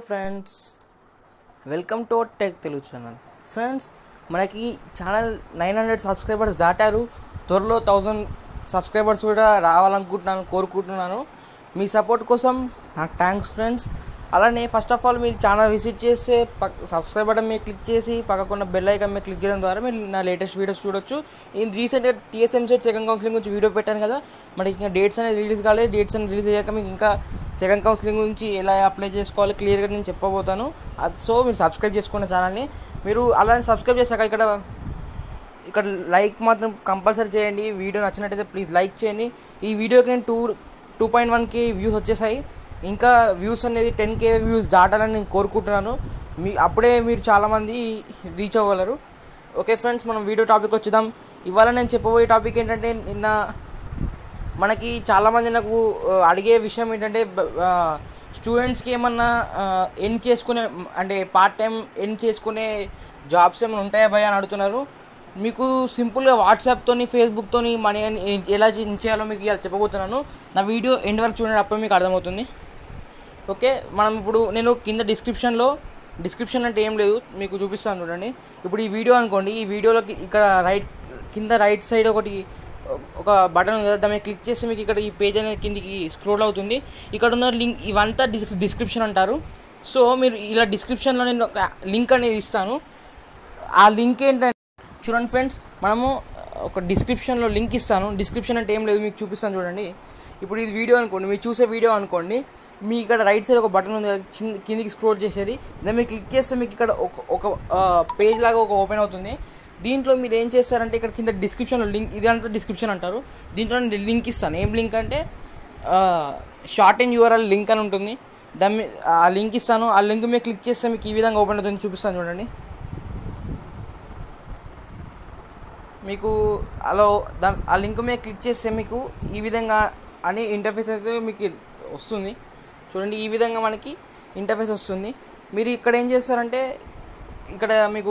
friends welcome to tech Telugu channel friends మనకి channel nine hundred subscribers దాటారు త్వరలో thousand subscribers కూడా రావాలనుకుంటున్నాను కోరుకుంటున్నాను మీ సపోర్ట్ కోసం నాకు థ్యాంక్స్ ఫ్రెండ్స్ అలానే ఫస్ట్ ఆఫ్ ఆల్ మీరు ఛానల్ విజిట్ చేస్తే పక్ సబ్స్క్రైబ్ బటన్ మీద క్లిక్ చేసి పక్కకున్న బెల్ ఐకాన్ మీద క్లిక్ చేయడం ద్వారా మీరు నా లేటెస్ట్ వీడియోస్ చూడొచ్చు నేను రీసెంట్గా టీఎస్ఎంసెట్ సెకండ్ కౌన్సిలింగ్ గురించి వీడియో పెట్టాను కదా మనకి ఇంకా డేట్స్ అనేది రిలీజ్ కాలేదు డేట్స్ అనేది రిలీజ్ అయ్యాక మీకు ఇంకా సెకండ్ కౌన్సిలింగ్ గురించి ఎలా అప్లై చేసుకోవాలి క్లియర్గా నేను చెప్పబోతాను అది సో మీరు సబ్స్క్రైబ్ చేసుకున్న ఛానల్ని మీరు అలానే సబ్స్క్రైబ్ చేశాక ఇక్కడ ఇక్కడ లైక్ మాత్రం కంపల్సరీ చేయండి వీడియో నచ్చినట్టయితే ప్లీజ్ లైక్ చేయండి ఈ వీడియోకి నేను two two point one K views వచ్చేసాయి ఇంకా వ్యూస్ అనేది టెన్ కే వ్యూస్ దాటాలని నేను కోరుకుంటున్నాను మీ అప్పుడే మీరు చాలామంది రీచ్ అవ్వగలరు ఓకే ఫ్రెండ్స్ మనం వీడియో టాపిక్ వచ్చేద్దాం ఇవాళ నేను చెప్పబోయే టాపిక్ ఏంటంటే నిన్న మనకి చాలామంది నాకు ఆ, అడిగే విషయం ఏంటంటే స్టూడెంట్స్కి ఏమన్నా ఎన్ చేసుకునే అంటే పార్ట్ టైం ఎన్ చేసుకునే జాబ్స్ ఏమైనా ఉంటాయా భయ అని అడుగుతున్నారు మీకు సింపుల్గా వాట్సాప్తోని ఫేస్బుక్తోని మనీ ఎలా చేయాలో మీకు ఇలా చెప్పబోతున్నాను నా వీడియో ఎండ్ వరకు చూడండి అప్పుడు మీకు అర్థమవుతుంది ఓకే మనం ఇప్పుడు నేను కింద డిస్క్రిప్షన్లో డిస్క్రిప్షన్ అంటే ఏం లేదు మీకు చూపిస్తాను చూడండి ఇప్పుడు ఈ వీడియో అనుకోండి ఈ వీడియోలోకి ఇక్కడ రైట్ కింద రైట్ సైడ్ ఒకటి ఒక బటన్ ఉంది కదా దాని మీద క్లిక్ చేస్తే మీకు ఇక్కడ ఈ పేజ్ అనేది కిందికి స్క్రోల్ అవుతుంది ఇక్కడ ఉన్న లింక్ ఇవంతా డిస్ డిస్క్రిప్షన్ అంటారు సో మీరు ఇలా డిస్క్రిప్షన్లో నేను ఒక లింక్ అనేది ఇస్తాను ఆ లింక్ ఏంటంటే చూడండి ఫ్రెండ్స్ మనము ఒక డిస్క్రిప్షన్లో లింక్ ఇస్తాను డిస్క్రిప్షన్ అంటే ఏం లేదు మీకు చూపిస్తాను చూడండి ఇప్పుడు ఇది వీడియో అనుకోండి మీరు చూసే వీడియో అనుకోండి మీ ఇక్కడ రైట్ సైడ్ ఒక బటన్ ఉంది కదా, చిన్- కిందికి స్క్రోల్ చేసేది దాన్ని మీరు క్లిక్ చేస్తే మీకు ఇక్కడ ఒక ఒక పేజ్ లాగా ఒక ఓపెన్ అవుతుంది దీంట్లో మీరు ఏం చేస్తారంటే ఇక్కడ కింద డిస్క్రిప్షన్లో లింక్ ఇదంతా డిస్క్రిప్షన్ అంటారు దీంట్లో నేను లింక్ ఇస్తాను ఏం లింక్ అంటే షార్ట్ అండ్ యూఆర్ఎల్ లింక్ అని ఉంటుంది దాన్ని మీ- ఆ లింక్ ఇస్తాను ఆ లింక్ మీద క్లిక్ చేస్తే మీకు ఈ విధంగా ఓపెన్ అవుతుంది చూపిస్తాను చూడండి మీకు అలా దా ఆ లింక్ మీద క్లిక్ చేస్తే మీకు ఈ విధంగా అని ఇంటర్ఫేస్ అయితే మీకు వస్తుంది చూడండి ఈ విధంగా మనకి ఇంటర్ఫేస్ వస్తుంది మీరు ఇక్కడ ఏం చేస్తారంటే ఇక్కడ మీకు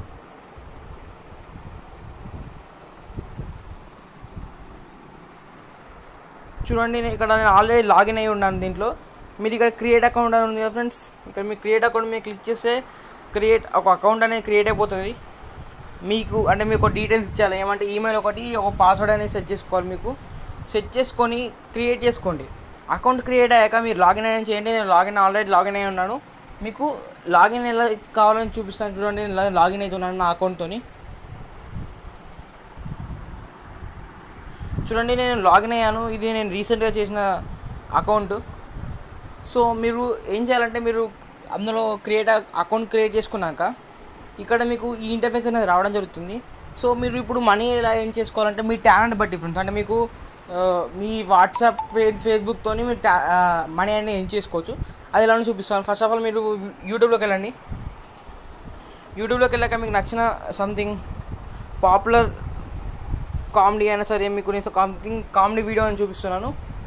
చూడండి నేను ఇక్కడ నేను ఆల్రెడీ లాగిన్ అయి ఉన్నాను దీంట్లో మీరు ఇక్కడ క్రియేట్ అకౌంట్ అని ఉంది కదా ఫ్రెండ్స్ ఇక్కడ మీ క్రియేట్ అకౌంట్ మీద క్లిక్ చేస్తే క్రియేట్ ఒక అకౌంట్ అనేది క్రియేట్ అయిపోతుంది మీకు అంటే మీకు ఒక డీటెయిల్స్ ఇచ్చాలి ఏమంటే ఈమెయిల్ ఒకటి ఒక పాస్వర్డ్ అనేది సెట్ చేసుకోవాలి మీకు సెట్ చేసుకొని క్రియేట్ చేసుకోండి అకౌంట్ క్రియేట్ అయ్యాక మీరు లాగిన్ అయ్యి చేయండి నేను లాగిన్ ఆల్రెడీ లాగిన్ అయి ఉన్నాను మీకు లాగిన్ ఎలా కావాలని చూపిస్తాను చూడండి నేను లాగిన్ అవుతున్నాను నా అకౌంట్తోని చూడండి నేను లాగిన్ అయ్యాను ఇది నేను రీసెంట్గా చేసిన అకౌంట్ సో మీరు ఏం చేయాలంటే మీరు అందులో క్రియేట్ అకౌంట్ క్రియేట్ చేసుకున్నాక ఇక్కడ మీకు ఈ ఇంటర్ఫేస్ అనేది రావడం జరుగుతుంది సో మీరు ఇప్పుడు మనీ ఎలా ఏం చేసుకోవాలంటే మీ టాలెంట్ బట్టి డిఫరెన్స్ అంటే మీకు ఆ, మీ వాట్సాప్ ఫేస్బుక్తోని మీరు మనీ అనేది ఏం చేసుకోవచ్చు అది ఎలా చూపిస్తాను ఫస్ట్ ఆఫ్ ఆల్ మీరు యూట్యూబ్లోకి వెళ్ళండి యూట్యూబ్లోకి వెళ్ళాక మీకు నచ్చిన సంథింగ్ పాపులర్ కామెడీ అయినా సరే మీకు నేను సంథింగ్ కామెడీ వీడియో అని చూపిస్తున్నాను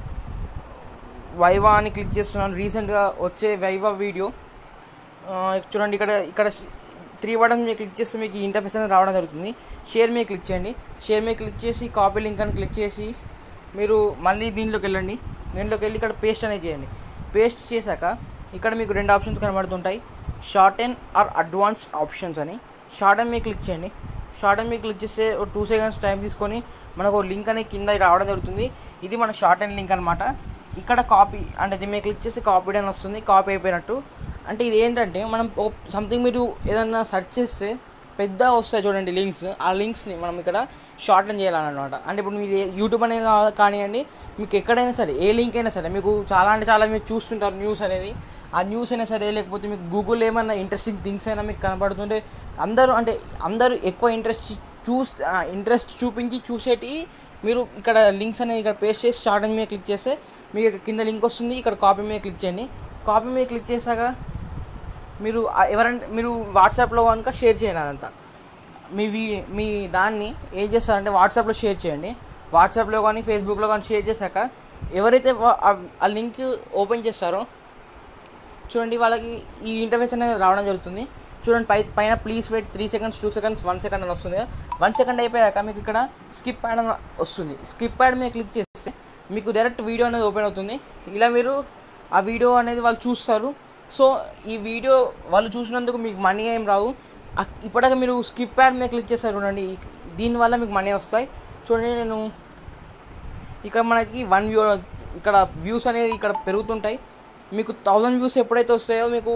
వైవా అని క్లిక్ చేస్తున్నాను రీసెంట్గా వచ్చే వైవా వీడియో ఆ, చూడండి ఇక్కడ ఇక్కడ త్రీ బటన్స్ మీద క్లిక్ చేస్తే మీకు ఈ ఇంటర్ఫేస్ అనేది రావడం జరుగుతుంది షేర్ మీద క్లిక్ చేయండి షేర్ మీద క్లిక్ చేసి కాపీ లింక్ అని క్లిక్ చేసి మీరు మళ్ళీ దీంట్లోకి వెళ్ళండి దీంట్లోకి వెళ్ళి ఇక్కడ పేస్ట్ అనేది చేయండి పేస్ట్ చేశాక ఇక్కడ మీకు రెండు ఆప్షన్స్ కనబడుతుంటాయి shorten or advanced options అని షార్ట్ అండ్ మీద క్లిక్ చేయండి షార్ట్ అండ్ మీద క్లిక్ చేస్తే ఒక టూ సెకండ్స్ టైం తీసుకొని మనకు లింక్ అనేది కింద రావడం జరుగుతుంది ఇది మన షార్ట్ అండ్ లింక్ అనమాట ఇక్కడ కాపీ అంటే దీని మీద క్లిక్ చేసి కాపీ అని వస్తుంది కాపీ అయిపోయినట్టు అంటే ఇది ఏంటంటే మనం సంథింగ్ మీరు ఏదన్నా సెర్చ్ చేస్తే పెద్ద వస్తాయి చూడండి లింక్స్ ఆ లింక్స్ని మనం ఇక్కడ షార్ట్ అని చేయాలన్నమాట అంటే ఇప్పుడు మీరు యూట్యూబ్ అనేది కా- కానివ్వండి మీకు ఎక్కడైనా సరే ఏ లింక్ అయినా సరే మీకు చాలా అంటే చాలా మీరు చూస్తుంటారు న్యూస్ అనేది ఆ న్యూస్ అయినా సరే లేకపోతే మీకు గూగుల్ ఏమన్నా ఇంట్రెస్టింగ్ థింగ్స్ అయినా మీకు కనబడుతుంటే అందరూ అంటే అందరూ ఎక్కువ ఇంట్రెస్ట్ చూస్ ఇంట్రెస్ట్ చూపించి చూసేటి మీరు ఇక్కడ లింక్స్ అనేది ఇక్కడ పేస్ట్ చేసి షార్ట్ అని మీద క్లిక్ చేస్తే మీకు ఇక్కడ కింద లింక్ వస్తుంది ఇక్కడ కాపీ మీద క్లిక్ చేయండి కాపీ మీద క్లిక్ చేశాక మీరు ఆ- ఎవరంటే మీరు వాట్సాప్లో కనుక షేర్ చేయండి అదంతా మీ వి- మీ దాన్ని ఏం చేస్తారంటే వాట్సాప్లో షేర్ చేయండి వాట్సాప్లో కానీ ఫేస్బుక్లో కానీ షేర్ చేశాక ఎవరైతే వా- ఆ- ఆ లింక్ ఓపెన్ చేస్తారో చూడండి వాళ్ళకి ఈ ఇంటర్ఫేస్ అనేది రావడం జరుగుతుంది చూడండి పై పైన please wait three seconds two seconds one second అని వస్తుంది వన్ సెకండ్ అయిపోయాక మీకు ఇక్కడ స్కిప్ యాడ్ అని వస్తుంది స్కిప్ యాడ్ మీద క్లిక్ చేస్తే మీకు డైరెక్ట్ వీడియో అనేది ఓపెన్ అవుతుంది ఇలా మీరు ఆ వీడియో అనేది వాళ్ళు చూస్తారు సో ఈ వీడియో వాళ్ళు చూసినందుకు మీకు మనీ ఏం రావు అక్- ఇప్పటిదాకా మీరు స్కిప్ యాడ్ మీద క్లిక్ చేస్తారు చూడండి ఈ- దీనివల్ల మీకు మనీ వస్తాయి చూడండి నేను ఇక్కడ మనకి వన్ వ్యూ ఇక్కడ వ్యూస్ అనేది ఇక్కడ పెరుగుతుంటాయి మీకు థౌజండ్ వ్యూస్ ఎప్పుడైతే వస్తాయో మీకు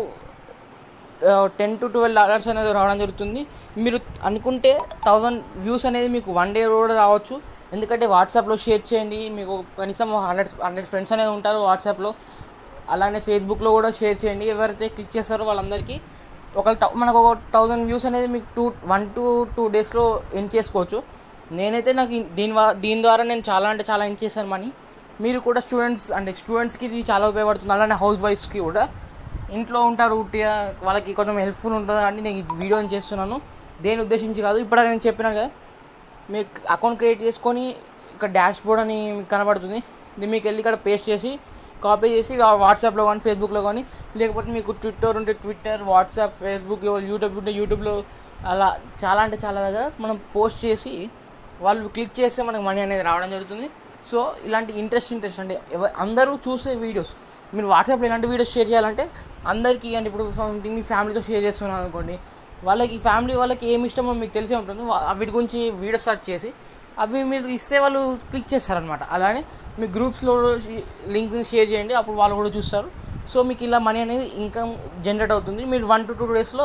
టెన్ టు ట్వెల్వ్ డాలర్స్ అనేది రావడం జరుగుతుంది మీరు అనుకుంటే థౌజండ్ వ్యూస్ అనేది మీకు వన్ డే కూడా రావచ్చు ఎందుకంటే వాట్సాప్లో షేర్ చేయండి మీకు కనీసం హండ్రెడ్ హండ్రెడ్ ఫ్రెండ్స్ అనేది ఉంటారు వాట్సాప్లో అలానే ఫేస్బుక్లో కూడా షేర్ చేయండి ఎవరైతే క్లిక్ చేస్తారో వాళ్ళందరికీ ఒక మనకు ఒక థౌజండ్ వ్యూస్ అనేది మీకు టూ వన్ టు టూ డేస్లో ఎన్ చేసుకోవచ్చు నేనైతే నాకు ఇ- దీని వా- దీని ద్వారా నేను చాలా అంటే చాలా ఎన్ చేశాను మనీ మీరు కూడా స్టూడెంట్స్ అంటే స్టూడెంట్స్కి ఇది చాలా ఉపయోగపడుతుంది అలానే హౌస్ వైఫ్స్కి కూడా ఇంట్లో ఉంటారు ఉట్టిగా వాళ్ళకి కొంచెం హెల్ప్ఫుల్ ఉంటుంది అని నేను ఈ వీడియోని చేస్తున్నాను దేని ఉద్దేశించి కాదు ఇప్పుడు నేను చెప్పినా కదా మీకు అకౌంట్ క్రియేట్ చేసుకొని ఇక్కడ డాష్ బోర్డ్ అని మీకు కనబడుతుంది ఇది మీకు వెళ్ళి ఇక్కడ పేస్ట్ చేసి కాపీ చేసి వా- వాట్సాప్లో కానీ ఫేస్బుక్లో కానీ లేకపోతే మీకు ట్విట్టర్ ఉంటే ట్విట్టర్ వాట్సాప్ ఫేస్బుక్ యూట్యూబ్ ఉంటే యూట్యూబ్లో అలా చాలా అంటే చాలా దగ్గర మనం పోస్ట్ చేసి వాళ్ళు క్లిక్ చేస్తే మనకు మనీ అనేది రావడం జరుగుతుంది సో ఇలాంటి ఇంట్రెస్ట్ ఇంట్రెస్ట్ అంటే ఎవ- అందరూ చూసే వీడియోస్ మీరు వాట్సాప్లో ఇలాంటి వీడియోస్ షేర్ చేయాలంటే అందరికీ అంటే ఇప్పుడు సంథింగ్ మీ ఫ్యామిలీతో షేర్ చేస్తున్నాను అనుకోండి వాళ్ళకి ఫ్యామిలీ వాళ్ళకి ఏమి ఇష్టమో మీకు తెలిసే ఉంటుంది వా- వీటి గురించి వీడియో స్టార్ట్ చేసి అవి మీరు ఇస్తే వాళ్ళు క్లిక్ చేస్తారనమాట అలానే మీ గ్రూప్స్లో లింక్ షేర్ చేయండి అప్పుడు వాళ్ళు కూడా చూస్తారు సో మీకు ఇలా మనీ అనేది ఇన్కమ్ జనరేట్ అవుతుంది మీరు వన్ టు టూ డేస్లో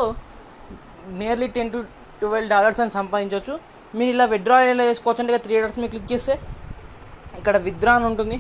nearly ten to twelve dollars అని సంపాదించవచ్చు మీరు ఇలా విత్డ్రా ఎలా చేసుకోవచ్చు అంటే త్రీ డాలర్స్ మీరు క్లిక్ చేస్తే ఇక్కడ విత్డ్రా అని ఉంటుంది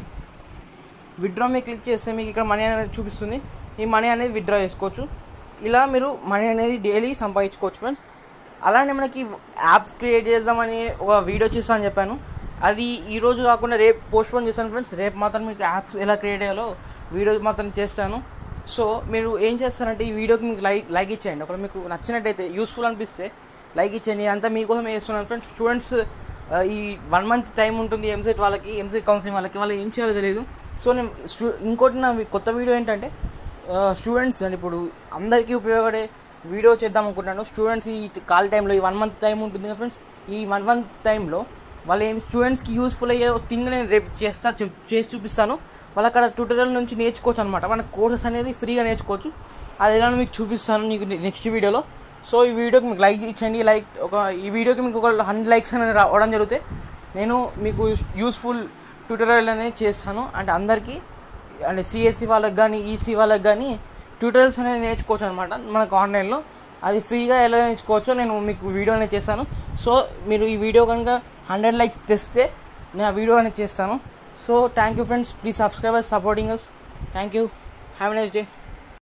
విత్డ్రా మీద క్లిక్ చేస్తే మీకు ఇక్కడ మనీ అనేది చూపిస్తుంది ఈ మనీ అనేది విత్డ్రా చేసుకోవచ్చు ఇలా మీరు మనీ అనేది డైలీ సంపాదించుకోవచ్చు ఫ్రెండ్స్ అలానే మనకి యాప్స్ క్రియేట్ చేద్దామని ఒక వీడియో చేస్తాను అని చెప్పాను అది ఈ రోజు కాకుండా రేపు పోస్ట్పోన్ చేస్తాను ఫ్రెండ్స్ రేపు మాత్రం మీకు యాప్స్ ఎలా క్రియేట్ చేయాలో వీడియో మాత్రం చేస్తాను సో మీరు ఏం చేస్తారంటే ఈ వీడియోకి మీకు లైక్ లైక్ ఇచ్చేయండి ఒకవేళ మీకు నచ్చినట్టయితే యూస్ఫుల్ అనిపిస్తే లైక్ ఇచ్చేయండి అంతా మీకోసం చేస్తున్నాను ఫ్రెండ్స్ స్టూడెంట్స్ ఆ, ఈ వన్ మంత్ టైం ఉంటుంది ఎంసెట్ వాళ్ళకి ఎంసెట్ కౌన్సిలింగ్ వాళ్ళకి వాళ్ళు ఏం చేయాలో తెలియదు సో నేను స్టూ ఇంకోటి నా కొత్త వీడియో ఏంటంటే స్టూడెంట్స్ అండి ఇప్పుడు అందరికీ ఉపయోగపడే వీడియో చేద్దాం అనుకుంటున్నాను స్టూడెంట్స్ ఈ కాల్ టైంలో ఈ వన్ మంత్ టైం ఉంటుంది కదా ఫ్రెండ్స్ ఈ వన్ మంత్ టైంలో వాళ్ళు ఏం స్టూడెంట్స్కి యూస్ఫుల్ అయ్యే థింగ్ నేను రేపు చేస్తా చూ- చేసి చూపిస్తాను వాళ్ళు అక్కడ ట్యూటోరియల్ నుంచి నేర్చుకోవచ్చు అనమాట మన కోర్సెస్ అనేది ఫ్రీగా నేర్చుకోవచ్చు అది ఎలా మీకు చూపిస్తాను నీకు నెక్స్ట్ వీడియోలో సో ఈ వీడియోకి మీకు లైక్ ఇచ్చండి లైక్ ఒక ఈ వీడియోకి మీకు ఒక హండ్రెడ్ లైక్స్ అనేది రావడం జరుగుతాయి నేను మీకు యూస్ఫుల్ ట్యూటోరియల్ అనేది చేస్తాను అంటే అందరికీ అంటే సిఎస్సి వాళ్ళకి కానీ ఈసీ వాళ్ళకి కానీ ట్యూటోరియల్స్ అనేది నేర్చుకోవచ్చు అనమాట మనకు ఆన్లైన్లో అది ఫ్రీగా ఎలా నేర్చుకోవచ్చో నేను మీకు వీడియో అనేది చేస్తాను సో మీరు ఈ వీడియో కనుక హండ్రెడ్ లైక్స్ తెస్తే నేను ఆ వీడియో అనేది చేస్తాను so thank you friends please subscriber supporting us thank you have next day